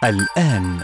الآن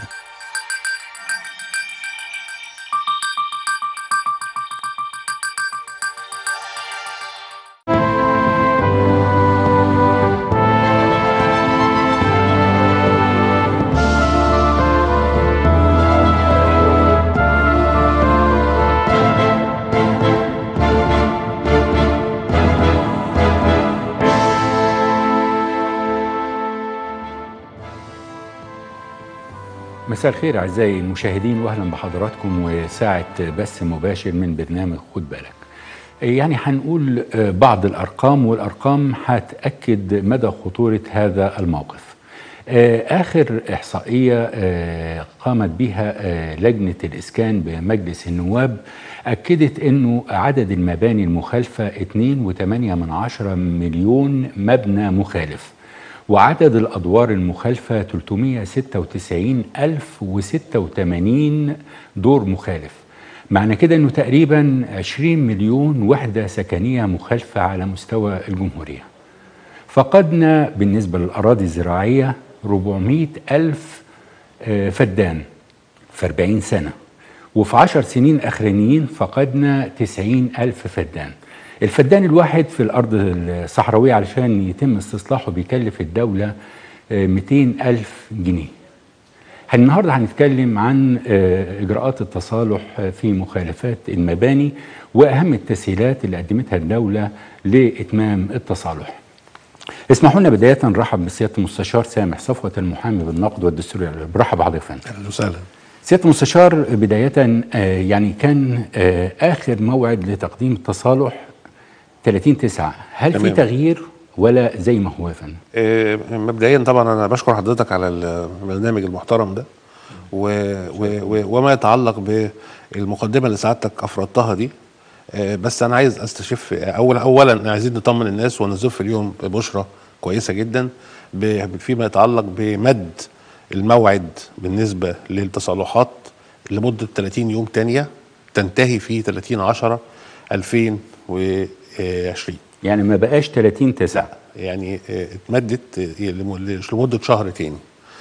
مساء الخير اعزائي المشاهدين واهلا بحضراتكم وساعه بث مباشر من برنامج خد بالك. يعني هنقول بعض الارقام والارقام هتاكد مدى خطوره هذا الموقف. اخر احصائيه قامت بها لجنه الاسكان بمجلس النواب اكدت انه عدد المباني المخالفه 2.8 مليون مبنى مخالف. وعدد الأدوار المخالفة 396,086 دور مخالف معنى كده أنه تقريبا 20 مليون وحدة سكنية مخالفة على مستوى الجمهورية فقدنا بالنسبة للأراضي الزراعية 400 ألف فدان في 40 سنة وفي 10 سنين أخرانيين فقدنا 90 ألف فدان الفدان الواحد في الأرض الصحراوية علشان يتم استصلاحه بيكلف الدولة 200 ألف جنيه النهاردة هنتكلم عن إجراءات التصالح في مخالفات المباني وأهم التسهيلات اللي قدمتها الدولة لإتمام التصالح اسمحوا لنا بداية نرحب بسيادة المستشار سامح صفوة المحامي بالنقد والدستوري برحب بحضرتك فندم اهلا وسهلا سيادة المستشار بداية يعني كان آخر موعد لتقديم التصالح 30 9 هل تمام. في تغيير ولا زي ما هو يا فندم؟ آه، مبدئيا طبعا انا بشكر حضرتك على البرنامج المحترم ده و و و وما يتعلق بالمقدمه اللي سعادتك افردتها دي آه، بس انا عايز استشف اولا اولا عايزين نطمن الناس ونزف اليوم ببشرى كويسه جدا ب- فيما يتعلق بمد الموعد بالنسبه للتصالحات لمده 30 يوم تانية تنتهي في 30 10 2020 يعني ما بقاش 30 9 يعني آه، اتمدت آه، لم- لمده شهر تاني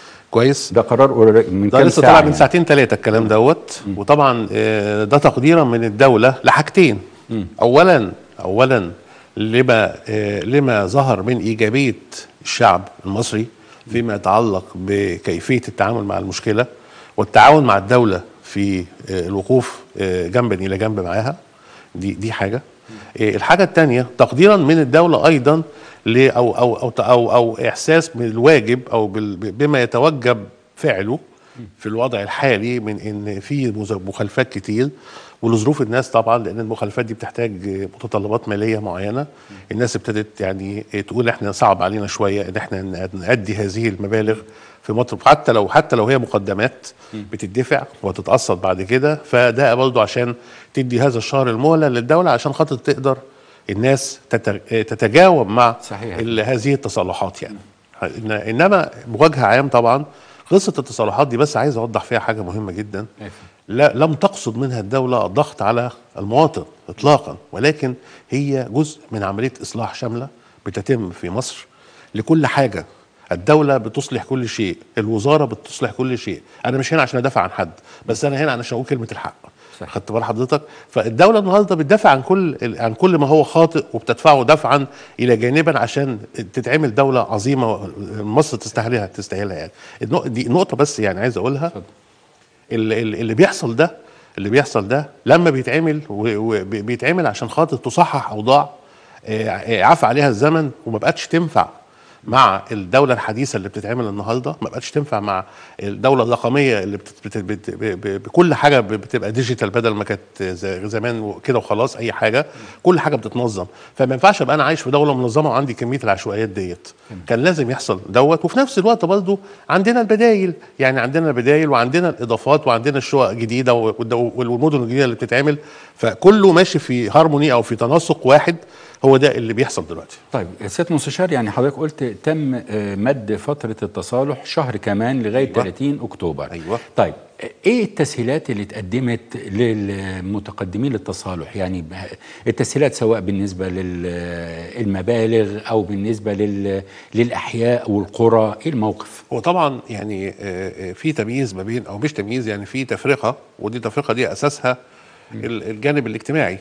كويس ده قرار قرر- من ده كام لسه ساعة طالع من يعني. ساعتين ثلاثه الكلام دوت وطبعا آه، ده تقديرا من الدوله لحاجتين اولا اولا لما آه، لما ظهر من ايجابيه الشعب المصري فيما يتعلق بكيفيه التعامل مع المشكله والتعاون مع الدوله في آه، الوقوف آه، جنبا الى جنب معاها دي دي حاجه آه، الحاجه الثانيه تقديرا من الدوله ايضا ل او او او او, أو احساس بالواجب او بال- بما يتوجب فعله في الوضع الحالي من ان في مز- مخالفات كتير ولظروف الناس طبعا لان المخالفات دي بتحتاج متطلبات ماليه معينه الناس ابتدت يعني تقول احنا صعب علينا شويه ان احنا نأدي هذه المبالغ في مصر حتى لو حتى لو هي مقدمات بتدفع وتتقسط بعد كده فده برضه عشان تدي هذا الشهر المهله للدوله عشان خاطر تقدر الناس تت- تتجاوب مع صحيح. ال- هذه التصالحات يعني إن- انما بوجه عام طبعا قصه التصالحات دي بس عايز اوضح فيها حاجه مهمه جدا أيوة. لا لم تقصد منها الدوله الضغط على المواطن اطلاقا ولكن هي جزء من عمليه اصلاح شامله بتتم في مصر لكل حاجه الدولة بتصلح كل شيء، الوزارة بتصلح كل شيء، أنا مش هنا عشان أدافع عن حد، بس أنا هنا عشان أقول كلمة الحق. صحيح. خدت بال حضرتك؟ فالدولة النهارده بتدافع عن كل عن كل ما هو خاطئ وبتدفعه دفعا إلى جانبا عشان تتعمل دولة عظيمة مصر تستاهلها تستاهلها يعني. النق- دي نقطة بس يعني عايز أقولها اتفضل. اللي, اللي بيحصل ده اللي بيحصل ده لما بيتعمل وبيتعمل عشان خاطر تصحح اوضاع آه، آه، عفى عليها الزمن وما بقتش تنفع مع الدوله الحديثه اللي بتتعمل النهارده ما بقتش تنفع مع الدوله الرقميه اللي بت بت بت ب- ب- بكل حاجه ب- بتبقى ديجيتال بدل ما كانت ز- زمان كده وخلاص اي حاجه كل حاجه بتتنظم فما ينفعش ابقى انا عايش في دوله منظمه وعندي كميه العشوائيات ديت كان لازم يحصل دوت وفي نفس الوقت برضه عندنا البدايل يعني عندنا البدايل وعندنا الاضافات وعندنا الشقق الجديده والد- والمدن الجديده اللي بتتعمل فكله ماشي في هارموني او في تناسق واحد هو ده اللي بيحصل دلوقتي طيب سياده المستشار يعني حضرتك قلت تم آه، مد فتره التصالح شهر كمان لغايه أيوة. 30 اكتوبر أيوة. طيب آه، ايه التسهيلات اللي اتقدمت للمتقدمين للتصالح يعني ب- التسهيلات سواء بالنسبه للمبالغ او بالنسبه لل- للاحياء والقرى ايه الموقف هو طبعا يعني آه، آه، في تمييز ما بين او مش تمييز يعني في تفرقه ودي تفرقه دي اساسها ال- الجانب الاجتماعي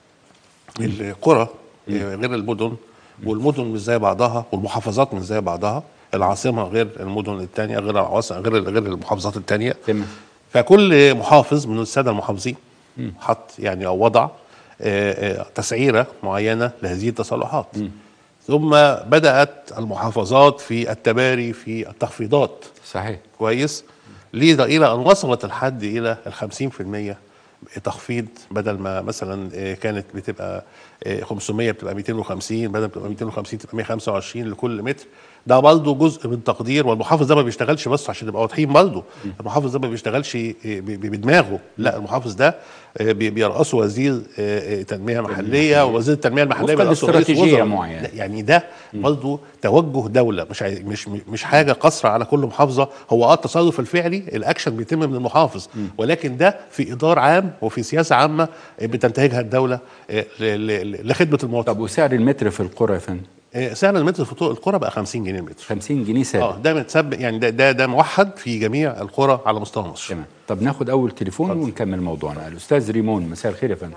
القرى آه، غير المدن والمدن مش زي بعضها والمحافظات مش زي بعضها العاصمه غير المدن الثانيه غير العواصم غير غير المحافظات الثانيه تمام فكل محافظ من الساده المحافظين حط يعني او وضع آه، آه، تسعيره معينه لهذه التصالحات ثم بدات المحافظات في التباري في التخفيضات صحيح كويس ليه الى ان وصلت الحد الى ال 50% تخفيض بدل ما مثلا آه، كانت بتبقى آه، 500 بتبقى 250 بدل بتبقى 250 تبقى 125 لكل متر ده برضه جزء من تقدير والمحافظ ده ما بيشتغلش بس عشان نبقى واضحين برضه المحافظ ده ما بيشتغلش آه، ب- ب- بدماغه لا المحافظ ده آه، بي- بيرأسه وزير آه، آه، تنميه محليه ووزير التنميه المحليه وفقاً بيرأسه رئيس لاستراتيجية وزراء. معينة. يعني ده برضه توجه دوله مش عاي- مش مش حاجه قصر على كل محافظه هو اه التصرف الفعلي الاكشن بيتم من المحافظ ولكن ده في اطار عام وفي سياسه عامه بتنتهجها الدوله آه، ل- ل- لخدمه المواطن طب وسعر المتر في القرى يا فندم آه، سعر المتر في طرق القرى بقى 50 جنيه المتر 50 جنيه اه ثابت ده متسبق يعني ده ده ده موحد في جميع القرى على مستوى مصر تمام طب ناخد اول تليفون ونكمل موضوعنا الاستاذ ريمون مساء الخير يا فندم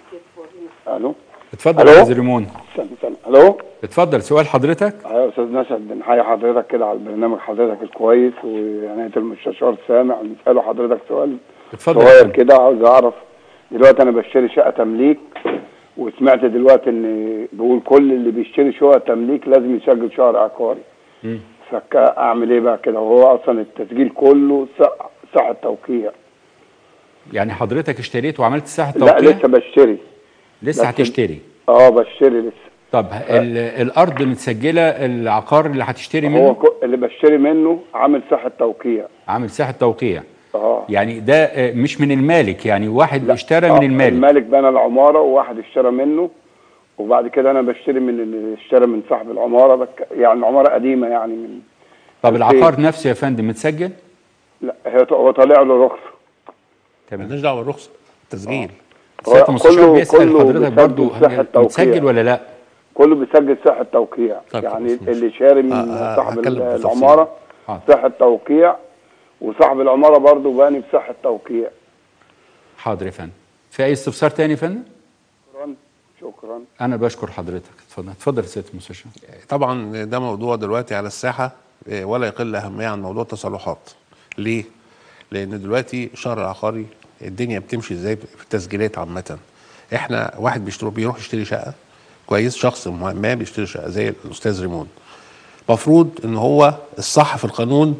الو اتفضل ألو؟ يا استاذ ريمون استنى استنى الو اتفضل سؤال حضرتك ايوه يا استاذ نشأت بنحيي حضرتك كده على البرنامج حضرتك الكويس وعناية المستشار سامع نسأله حضرتك سؤال اتفضل يا صغير فندم. كده عاوز اعرف دلوقتي انا بشتري شقة تمليك وسمعت دلوقتي ان بيقول كل اللي بيشتري شقة تمليك لازم يسجل شهر عقاري فاعمل ايه بقى كده وهو اصلا التسجيل كله صح- صحة توقيع يعني حضرتك اشتريت وعملت ساحه لا توقيع لسه بشتري لسه بس- هتشتري اه بشتري لسه طب ال- الارض متسجله العقار اللي هتشتري هو منه كو- اللي بشتري منه عامل صحة توقيع عامل ساحه توقيع اه يعني ده آه، مش من المالك يعني واحد لا. اشترى آه، من المالك المالك بنى العمارة وواحد اشترى منه وبعد كده انا بشتري من اللي اشترى من صاحب العمارة بك يعني العمارة قديمة يعني من طب العقار نفسه يا فندم متسجل لا هي هو طالع له رخصة تمام مالناش دعوه بالرخصه تسجيل سياده هو المستشار كله- بيسال كله حضرتك بيسجل برضو صحة هي توقيع. متسجل ولا لا كله بيسجل صحة توقيع طيب، يعني خلاص، ماشي. اللي شاري من آه، آه، صاحب هتكلم بالتفصيل. العمارة حاضر. صحة توقيع وصاحب العمارة برضه باني بصحة توقيع حاضر يا فندم في اي استفسار تاني يا فندم شكرا شكرا انا بشكر حضرتك اتفضل اتفضل يا سياده المستشار طبعا ده موضوع دلوقتي على الساحه آه، ولا يقل اهميه عن موضوع التصالحات ليه لان دلوقتي الشهر العقاري الدنيا بتمشي ازاي في التسجيلات عامه احنا واحد بيشتري بيروح يشتري شقه كويس شخص ما بيشتري شقه زي الاستاذ ريمون مفروض ان هو الصح في القانون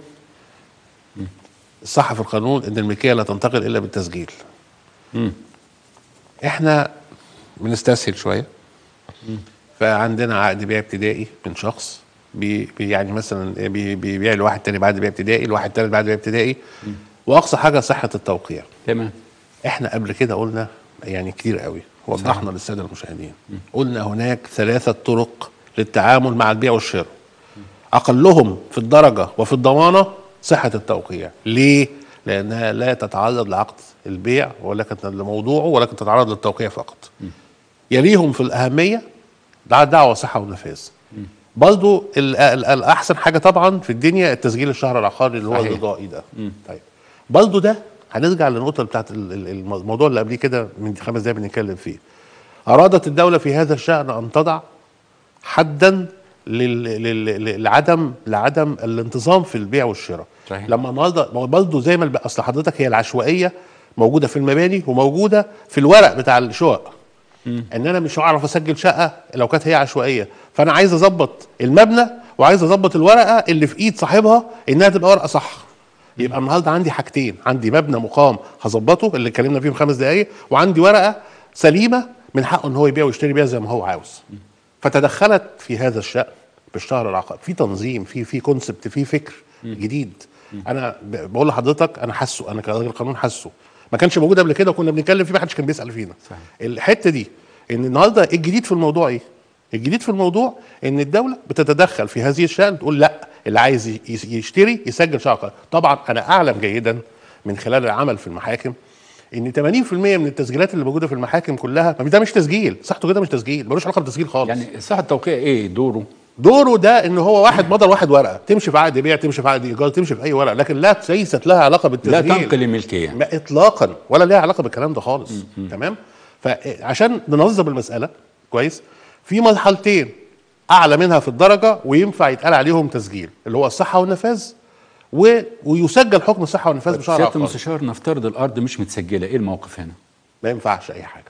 الصح في القانون ان الملكيه لا تنتقل الا بالتسجيل احنا بنستسهل شويه فعندنا عقد بيع ابتدائي من شخص بي بي- يعني مثلا بي- بيبيع لواحد تاني بعد بيع ابتدائي لواحد تاني بعد بيع ابتدائي واقصى حاجه صحه التوقيع تمام احنا قبل كده قلنا يعني كتير قوي وضحنا للساده المشاهدين قلنا هناك ثلاثه طرق للتعامل مع البيع والشراء اقلهم في الدرجه وفي الضمانه صحه التوقيع ليه لانها لا تتعرض لعقد البيع ولكن لموضوعه ولكن تتعرض للتوقيع فقط يليهم في الاهميه ده دعوه صحه ونفاذ برضو ال- ال- الاحسن حاجه طبعا في الدنيا التسجيل الشهر العقاري اللي هو صحيح. الرضائي ده طيب برضو ده هنرجع للنقطه بتاعت ال- ال- الموضوع اللي قبليه كده من خمس دقايق بنتكلم فيه ارادت الدوله في هذا الشان ان تضع حدا لل- لل- لل- لعدم لعدم الانتظام في البيع والشراء صحيح. لما النهارده ما هو برضه زي ما الب- اصل حضرتك هي العشوائيه موجوده في المباني وموجوده في الورق بتاع الشقق ان انا مش هعرف اسجل شقه لو كانت هي عشوائيه فانا عايز اظبط المبنى وعايز اظبط الورقه اللي في ايد صاحبها انها تبقى ورقه صح يبقى النهارده عندي حاجتين عندي مبنى مقام هظبطه اللي اتكلمنا فيه من خمس دقائق وعندي ورقه سليمه من حقه ان هو يبيع ويشتري بيها زي ما هو عاوز فتدخلت في هذا الشأن بالشهر العقاري في تنظيم في في كونسبت في فكر جديد انا ب- بقول لحضرتك انا حاسه انا كراجل قانون حاسه ما كانش موجود قبل كده وكنا بنتكلم فيه ما حدش كان بيسال فينا صحيح. الحته دي ان النهارده الجديد في الموضوع ايه الجديد في الموضوع ان الدوله بتتدخل في هذه الشان تقول لا اللي عايز ي- يشتري يسجل شهر عقاري طبعا انا اعلم جيدا من خلال العمل في المحاكم ان 80% من التسجيلات اللي موجوده في المحاكم كلها ما ده مش تسجيل صحته كده مش تسجيل ملوش علاقه بالتسجيل خالص يعني صحه التوقيع ايه دوره؟ دوره ده ان هو واحد مضى واحد ورقه تمشي في عقد بيع تمشي في عقد ايجار تمشي في اي ورقه لكن لا ليست لها علاقه لا بالتسجيل تنقل الملكيه ما اطلاقا ولا ليها علاقه بالكلام ده خالص تمام فعشان ننظم المساله كويس في مرحلتين اعلى منها في الدرجه وينفع يتقال عليهم تسجيل اللي هو الصحه والنفاذ و... ويسجل حكم الصحه والنفاذ بشهر سياده عقاري المستشار نفترض الارض مش متسجله ايه الموقف هنا؟ ما ينفعش اي حاجه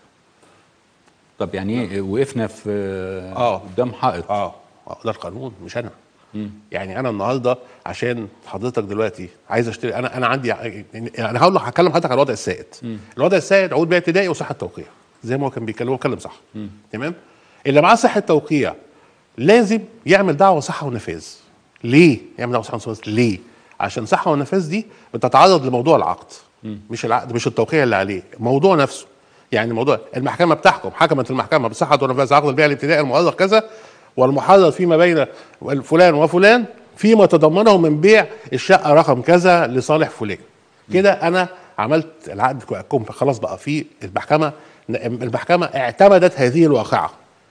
طب يعني ايه وقفنا في آه. قدام حائط اه آه، ده القانون مش انا يعني انا النهارده عشان حضرتك دلوقتي عايز اشتري انا انا عندي انا هقول لك هكلم حضرتك على الوضع السائد الوضع السائد عقود بيع ابتدائي وصحه توقيع زي ما هو كان بيتكلم هو اتكلم صح تمام اللي معاه صحه توقيع لازم يعمل دعوه صحه ونفاذ ليه يعمل دعوه صحه ونفاذ ليه عشان صحه ونفاذ دي بتتعرض لموضوع العقد مش العقد مش التوقيع اللي عليه الموضوع نفسه يعني موضوع المحكمه بتحكم حكمت المحكمه بصحه ونفاذ عقد البيع الابتدائي المؤرخ كذا والمحرر فيما بين فلان وفلان فيما تضمنه من بيع الشقه رقم كذا لصالح فلان كده انا عملت العقد كوم خلاص بقى في المحكمه المحكمه اعتمدت هذه الواقعه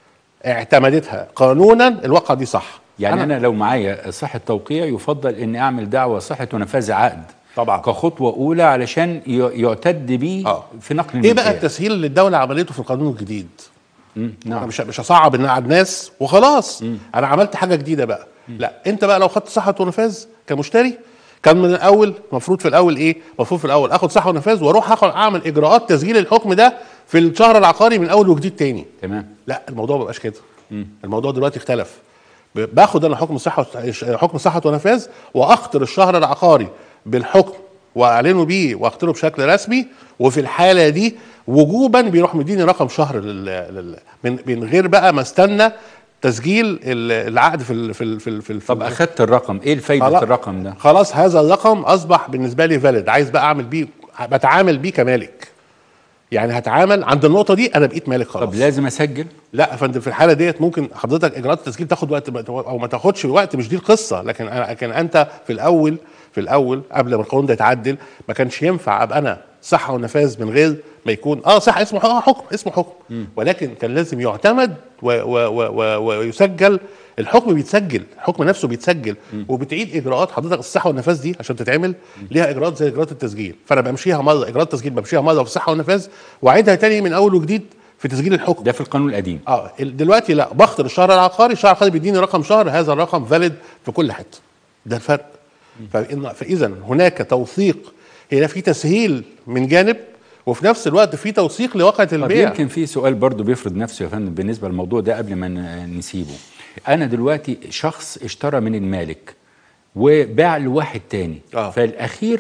اعتمدتها قانونا الواقعه دي صح يعني انا, لو معايا صحه توقيع يفضل اني اعمل دعوه صحه ونفاذ عقد طبعا. كخطوه اولى علشان ي- يعتد بيه آه. في نقل ايه بقى الملكية. التسهيل اللي الدوله عملته في القانون الجديد مم، انا نعم مش مش هصعب ان على الناس وخلاص انا عملت حاجه جديده بقى لا انت بقى لو خدت صحه ونفاذ كمشتري كان من الاول المفروض في الاول ايه المفروض في الاول اخد صحه ونفاذ واروح اخد اعمل اجراءات تسجيل الحكم ده في الشهر العقاري من اول وجديد تاني تمام لا الموضوع ما بقاش كده الموضوع دلوقتي اختلف ب- باخد انا حكم صحه حكم صحه ونفاذ واخطر الشهر العقاري بالحكم واعلنه بيه واخطره بشكل رسمي وفي الحاله دي وجوبا بيروح مديني رقم شهر لل... لل... من... من غير بقى ما استنى تسجيل ال- العقد في ال... في ال... في, ال... في, ال... طب اخدت الرقم ايه الفايده خلاص- الرقم ده خلاص هذا الرقم اصبح بالنسبه لي فاليد عايز بقى اعمل بيه بتعامل بيه كمالك يعني هتعامل عند النقطه دي انا بقيت مالك خلاص طب لازم اسجل لا يا فندم في الحاله ديت ممكن حضرتك اجراءات التسجيل تاخد وقت او ما تاخدش وقت مش دي القصه لكن أنا- لكن انت في الاول في الاول قبل ما القانون ده يتعدل ما كانش ينفع ابقى انا صحه ونفاذ من غير ما يكون اه صح اسمه آه حكم اسمه حكم ولكن كان لازم يعتمد و و و و ويسجل الحكم بيتسجل الحكم نفسه بيتسجل وبتعيد اجراءات حضرتك الصحه والنفاذ دي عشان تتعمل ليها اجراءات زي اجراءات التسجيل فانا بمشيها مره اجراءات التسجيل بمشيها مره في الصحه والنفاذ واعيدها تاني من اول وجديد في تسجيل الحكم ده في القانون القديم اه ال- دلوقتي لا بخطر الشهر العقاري الشهر العقاري بيديني رقم شهر هذا الرقم فاليد في كل حته ده الفرق فإن- فاذا هناك توثيق هنا في تسهيل من جانب وفي نفس الوقت في توثيق لواقعة طب البيع يمكن في سؤال برضو بيفرض نفسه يا فندم بالنسبه للموضوع ده قبل ما ن- نسيبه انا دلوقتي شخص اشترى من المالك وباع لواحد تاني آه. فالاخير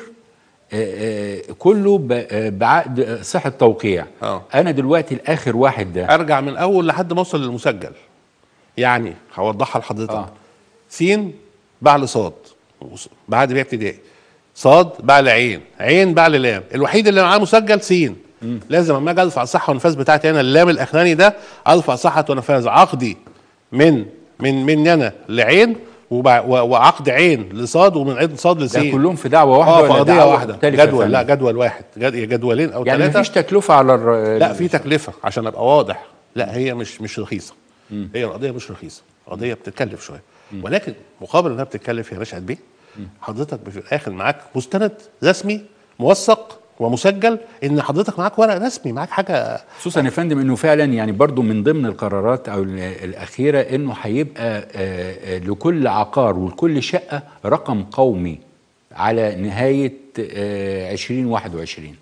آه، آه، كله ب- آه، بعقد آه، صحه توقيع آه. انا دلوقتي الاخر واحد ده ارجع من اول لحد ما اوصل للمسجل يعني هوضحها لحضرتك آه. آه. سين باع لصاد وص- بعد بيع ابتدائي صاد باع لعين عين باع للام الوحيد اللي معاه مسجل سين لازم اما اجي ارفع الصحه والنفاذ بتاعتي انا اللام الاخراني ده ارفع صحه ونفاذ عقدي من من مني انا لعين وبع- و- وعقد عين لصاد ومن عين صاد ده لسين كلهم في دعوه واحده اه في ولا قضيه دعوة واحده مختلفة يا جدول لا فندم؟ جدول واحد جد جدولين او يعني ثلاثه مفيش تكلفه على الر... لا في تكلفه عشان ابقى واضح لا هي مش مش رخيصه هي القضيه مش رخيصه قضيه بتتكلف شويه ولكن مقابل انها بتتكلف يا باشا قد ايه حضرتك في الاخر معاك مستند رسمي موثق ومسجل ان حضرتك معاك ورق رسمي معاك حاجه خصوصا يا فندم انه فعلا يعني برضو من ضمن القرارات او ال- الاخيره انه هيبقى آه، آه، لكل عقار ولكل شقه رقم قومي على نهايه آه، 2021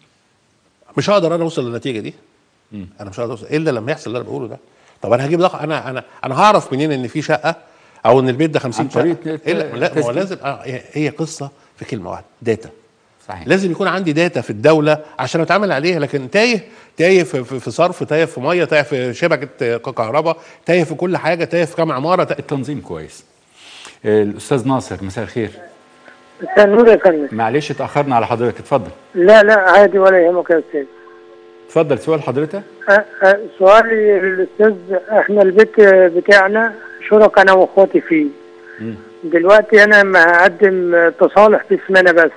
مش هقدر انا اوصل للنتيجه دي انا مش هقدر اوصل الا لما يحصل اللي انا بقوله ده طب انا هجيب رقم انا انا انا هعرف منين ان في شقه او ان البيت ده 50 عن طريق شقه الت- إلا لا ما هو التسجيل. لازم آه هي- هي قصه في كلمه واحده داتا صحيح لازم يكون عندي داتا في الدوله عشان اتعامل عليها لكن تايه تايه في, في, في صرف تايه في ميه تايه في شبكه كهرباء تايه في كل حاجه تايه في كام عماره تايه التنظيم كويس آه، الاستاذ ناصر مساء الخير مساء النور يا فندم معلش اتاخرنا على حضرتك اتفضل لا لا عادي ولا يهمك يا استاذ اتفضل سؤال حضرتك أ- أ- سؤالي للاستاذ احنا البيت بتاعنا شركاء انا واخواتي فيه دلوقتي انا ما هقدم تصالح باسم انا بس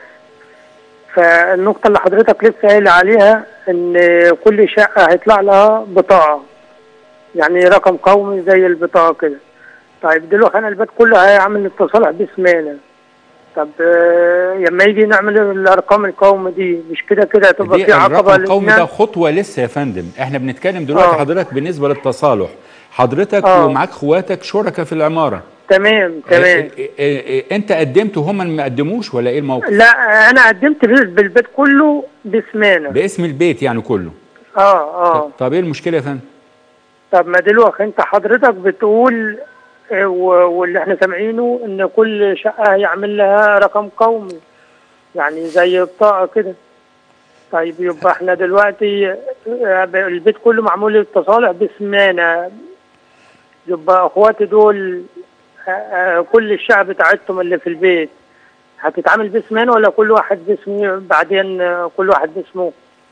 فالنقطة اللي حضرتك لسه قايل عليها ان كل شقة هيطلع لها بطاقة يعني رقم قومي زي البطاقة كده طيب دلوقتي انا البيت كله هيعمل التصالح باسمي انا طب آه، لما يجي نعمل الارقام القومي دي مش كده كده هتبقى دي في عقبة الرقم القومي ده للناس؟ خطوه لسه يا فندم احنا بنتكلم دلوقتي آه. حضرتك بالنسبه للتصالح حضرتك آه. ومعاك اخواتك شركاء في العماره تمام تمام إيه إيه إيه انت قدمت وهم ما قدموش ولا ايه الموقف لا انا قدمت بال- بالبيت كله باسمنا باسم البيت يعني كله اه اه طب ايه المشكله يا فندم طب ما دلوقتي انت حضرتك بتقول آه، و- واللي احنا سامعينه ان كل شقه هيعمل لها رقم قومي يعني زي بطاقه كده طيب يبقى احنا دلوقتي آه، البيت كله معمول التصالح باسمنا يبقى اخواتي دول آه، آه، كل الشقه بتاعتهم اللي في البيت هتتعامل باسمنا ولا كل واحد باسمه بعدين آه، كل واحد باسمه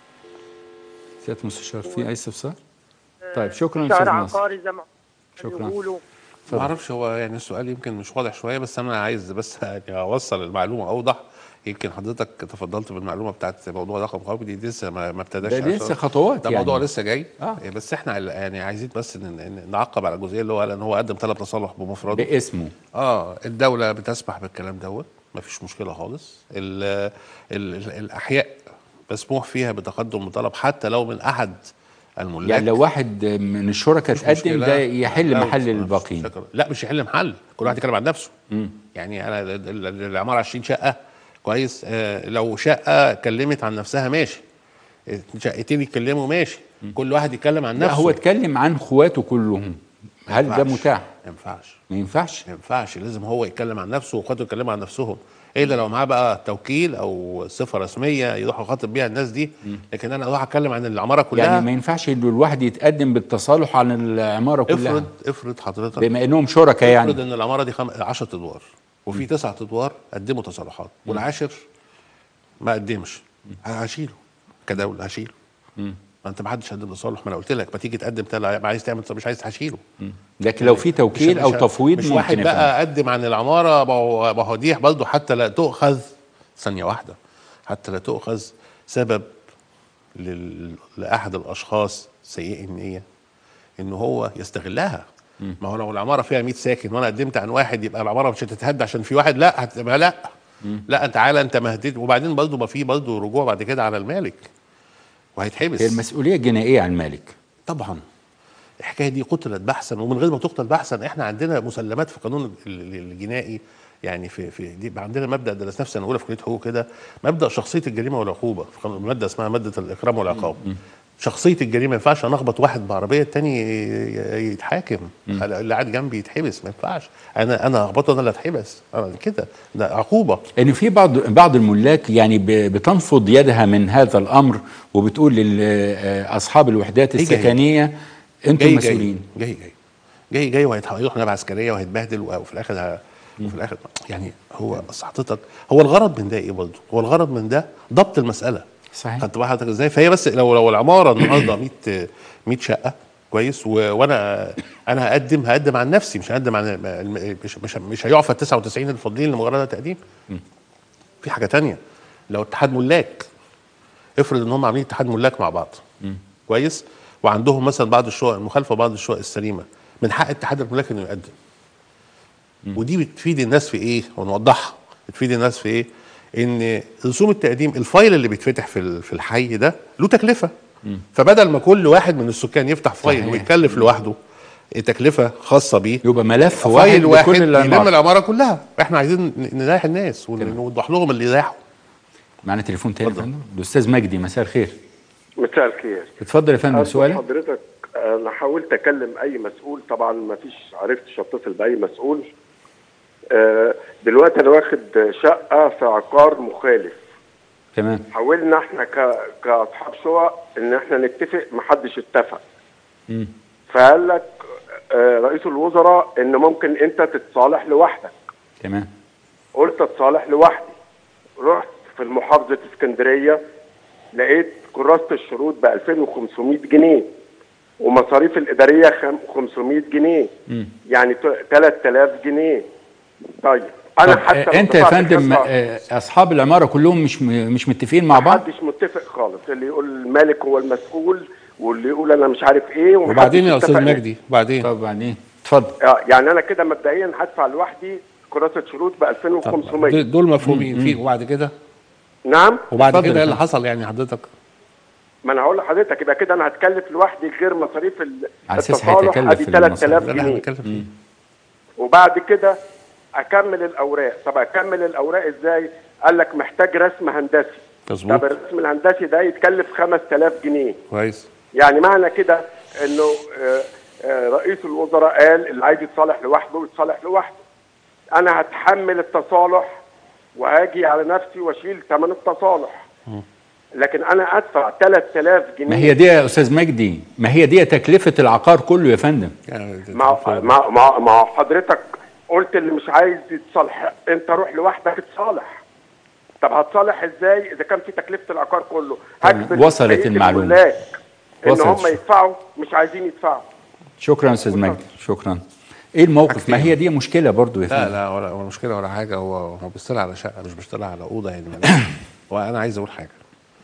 سياده المستشار في اي استفسار طيب شكرا شهر استاذ ناصر عقاري زي ما شكراً. بيقولوا ما اعرفش هو يعني السؤال يمكن مش واضح شويه بس انا عايز بس يعني اوصل المعلومه اوضح يمكن حضرتك تفضلت بالمعلومه بتاعت موضوع رقم قومي دي لسه ما ما ابتداش ده عشان- لسه خطوات ده يعني. موضوع لسه جاي آه. بس احنا يعني عايزين بس ن- ن- نعقب على الجزئيه اللي هو قال ان هو قدم طلب تصالح بمفرده باسمه اه الدوله بتسمح بالكلام دوت مفيش مشكله خالص ال ال ال الاحياء مسموح فيها بتقدم بطلب حتى لو من احد الملاك يعني لو واحد من الشركاء مش تقدم مشكلة. ده يحل لا، محل مش- الباقيين شكرا. لا مش يحل محل كل واحد يتكلم عن نفسه يعني انا ال- ال- العماره 20 شقه كويس آه لو شقه كلمت عن نفسها ماشي شقتين يتكلموا ماشي كل واحد يتكلم عن لا نفسه هو اتكلم عن اخواته كلهم هل ده ينفعش. متاح ما ينفعش ما ينفعش ما ينفعش لازم هو يتكلم عن نفسه واخواته يتكلموا عن نفسهم الا لو معاه بقى توكيل او صفه رسميه يروح يخاطب بيها الناس دي لكن انا اروح اتكلم عن العماره كلها يعني ما ينفعش ان الواحد يتقدم بالتصالح عن العماره كلها افرض افرض حضرتك بما انهم شركاء يعني افرض ان العماره دي 10 ادوار وفي تسعة ادوار قدموا تصالحات والعاشر ما قدمش هشيله كدوله هشيله ما انت ما حدش قدم تصالح ما انا قلت لك ما تيجي تقدم تلا ما عايز تعمل مش عايز هشيله لكن لو في توكيل مش- او مش- تفويض مش ممكن واحد يا بقى قدم عن العماره ما هو ما هو دي برضه حتى لا تؤخذ ثانيه واحده حتى لا تؤخذ سبب لل... لاحد الاشخاص سيئي النيه ان هو يستغلها ما هو لو العماره فيها 100 ساكن وانا قدمت عن واحد يبقى العماره مش هتتهد عشان في واحد لا هتبقى لا لا تعالى انت ما هديت وبعدين برضه ما في برضه رجوع بعد كده على المالك وهيتحبس هي المسؤوليه الجنائيه عن المالك طبعا الحكايه دي قتلت بحثا ومن غير ما تقتل بحثا احنا عندنا مسلمات في القانون ال- ال- الجنائي يعني في في دي عندنا مبدا درسناه في سنه اولى في كليه حقوق كده مبدا شخصيه الجريمه والعقوبه في قانون- ماده اسمها ماده الاكرام والعقاب شخصيه الجريمه ما ينفعش انا اخبط واحد بعربيه التاني ي- يتحاكم اللي قاعد جنبي يتحبس ما ينفعش انا انا اخبطه انا اللي اتحبس انا كده ده عقوبه ان في بعض بعض الملاك يعني ب- بتنفض يدها من هذا الامر وبتقول لاصحاب الوحدات هي جاي. السكنيه انتم جاي مسؤولين جاي جاي جاي جاي جاي وهيروح نيابه عسكريه وهيتبهدل وفي الاخر ه- وفي الاخر يعني هو أصل حضرتك هو الغرض من ده ايه برضه؟ هو الغرض من ده ضبط المساله صحيح. خدت بال حضرتك ازاي؟ فهي بس لو لو العماره النهارده 100 100 شقه كويس و- وانا انا هقدم هقدم عن نفسي مش هقدم عن الم- مش مش, مش هيعفى ال 99 الفاضلين لمجرد تقديم في حاجه تانية لو اتحاد ملاك افرض ان هم عاملين اتحاد ملاك مع بعض كويس وعندهم مثلا بعض الشقق المخالفه وبعض الشقق السليمه من حق اتحاد الملاك انه يقدم ودي بتفيد الناس في ايه ونوضحها بتفيد الناس في ايه ان رسوم التقديم الفايل اللي بيتفتح في ال- في الحي ده له تكلفه فبدل ما كل واحد من السكان يفتح فايل صحيح. ويتكلف لوحده تكلفه خاصه بيه يبقى ملف واحد فايل واحد لكل يلم العمارة العماره كلها احنا عايزين ن- نريح الناس ونوضح لهم اللي يريحهم معنا تليفون تاني يا اتفضل. فندم الاستاذ مجدي مساء الخير مساء الخير اتفضل يا فندم أرجو سؤالك حضرتك انا حاولت اكلم اي مسؤول طبعا ما فيش عرفتش اتصل باي مسؤول آه، دلوقتي انا واخد شقه في عقار مخالف تمام حاولنا احنا ك... كاصحاب شقق ان احنا نتفق محدش اتفق مم. فقال لك آه، رئيس الوزراء ان ممكن انت تتصالح لوحدك تمام قلت اتصالح لوحدي رحت في محافظه اسكندريه لقيت كراسه الشروط ب 2500 جنيه ومصاريف الاداريه خم- 500 جنيه يعني ت- 3000 جنيه طيب انا طب حتى آه، لو انت يا دفعت فندم خمسة- آه، اصحاب العماره كلهم مش م- مش متفقين مع بعض محدش متفق خالص اللي يقول المالك هو المسؤول واللي يقول انا مش عارف ايه ومحدش وبعدين يا استاذ اتفق. مجدي وبعدين طب بعدين اتفضل آه، يعني انا كده مبدئيا هدفع لوحدي كراسه شروط ب 2500 دول مفهومين فيه وبعد كده نعم وبعد اتفضل كده يا ايه اللي فندم. حصل يعني حضرتك ما انا هقول لحضرتك يبقى كده انا هتكلف لوحدي غير مصاريف ال- على أساس التصالح هيتكلف ادي في 3000 ده اللي احنا جنيه بنتكلم فيه وبعد كده اكمل الاوراق طب اكمل الاوراق ازاي قال لك محتاج رسم هندسي مظبوط طب الرسم الهندسي ده يتكلف 5000 جنيه كويس يعني معنى كده انه آه، آه، رئيس الوزراء قال اللي عايز يتصالح لوحده يتصالح لوحده انا هتحمل التصالح وهاجي على نفسي واشيل ثمن التصالح لكن انا ادفع 3000 جنيه ما هي دي يا استاذ مجدي ما هي دي تكلفه العقار كله يا فندم يعني مع مع مع, مع حضرتك قلت اللي مش عايز يتصالح انت روح لوحدك اتصالح طب هتصالح ازاي اذا كان في تكلفه العقار كله هجبر وصلت بقية المعلومة. الملاك ان وصلت. هم يدفعوا مش عايزين يدفعوا شكرا يا استاذ مجدي شكرا ايه الموقف ما حاجتين. هي دي مشكله برضو يا لا فندم لا ولا ولا مشكله ولا حاجه هو هو بيشتغل على شقه مش بيشتغل على اوضه يعني معلش. وانا عايز اقول حاجه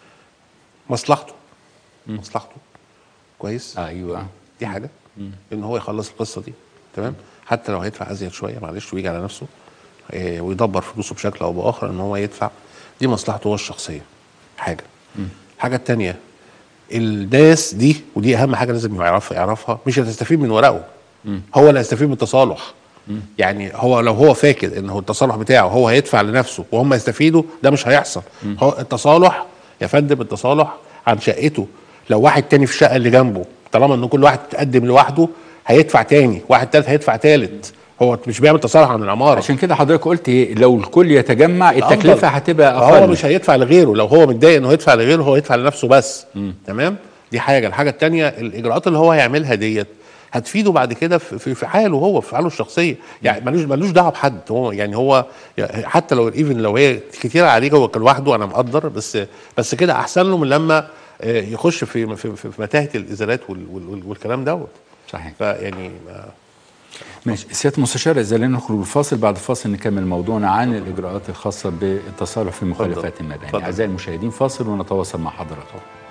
مصلحته مصلحته كويس ايوه دي حاجه ان هو يخلص القصه دي تمام حتى لو هيدفع ازيد شويه معلش ويجي على نفسه إيه ويدبر فلوسه بشكل او باخر ان هو يدفع دي مصلحته هو الشخصيه حاجه الحاجه الثانيه الناس دي ودي اهم حاجه لازم يعرفها يعرفها مش هتستفيد من ورقه هو اللي هيستفيد من التصالح يعني هو لو هو فاكر ان هو التصالح بتاعه هو هيدفع لنفسه وهم يستفيدوا ده مش هيحصل هو التصالح يا فندم التصالح عن شقته لو واحد تاني في الشقه اللي جنبه طالما ان كل واحد تقدم لوحده هيدفع تاني واحد تالت هيدفع تالت هو مش بيعمل تصالح عن العماره عشان كده حضرتك قلت ايه لو الكل يتجمع التكلفه أفضل. هتبقى هو اقل مش هيدفع لغيره لو هو متضايق انه يدفع لغيره هو يدفع لنفسه بس تمام دي حاجه الحاجه الثانيه الاجراءات اللي هو هيعملها ديت هتفيده بعد كده في في- في حاله هو في حاله الشخصيه يعني ملوش ملوش دعوه بحد هو يعني هو حتى لو ايفن لو هي كتير عليه هو كان لوحده انا مقدر بس بس كده احسن له من لما آه، يخش في في, في في متاهه الازالات وال- وال- والكلام دوت صحيح فيعني ما- ماشي سياده المستشار اذا لن نخرج الفاصل بعد الفاصل نكمل موضوعنا عن الاجراءات الخاصه بالتصالح في المخالفات المدنيه اتفضل. اعزائي المشاهدين فاصل ونتواصل مع حضراتكم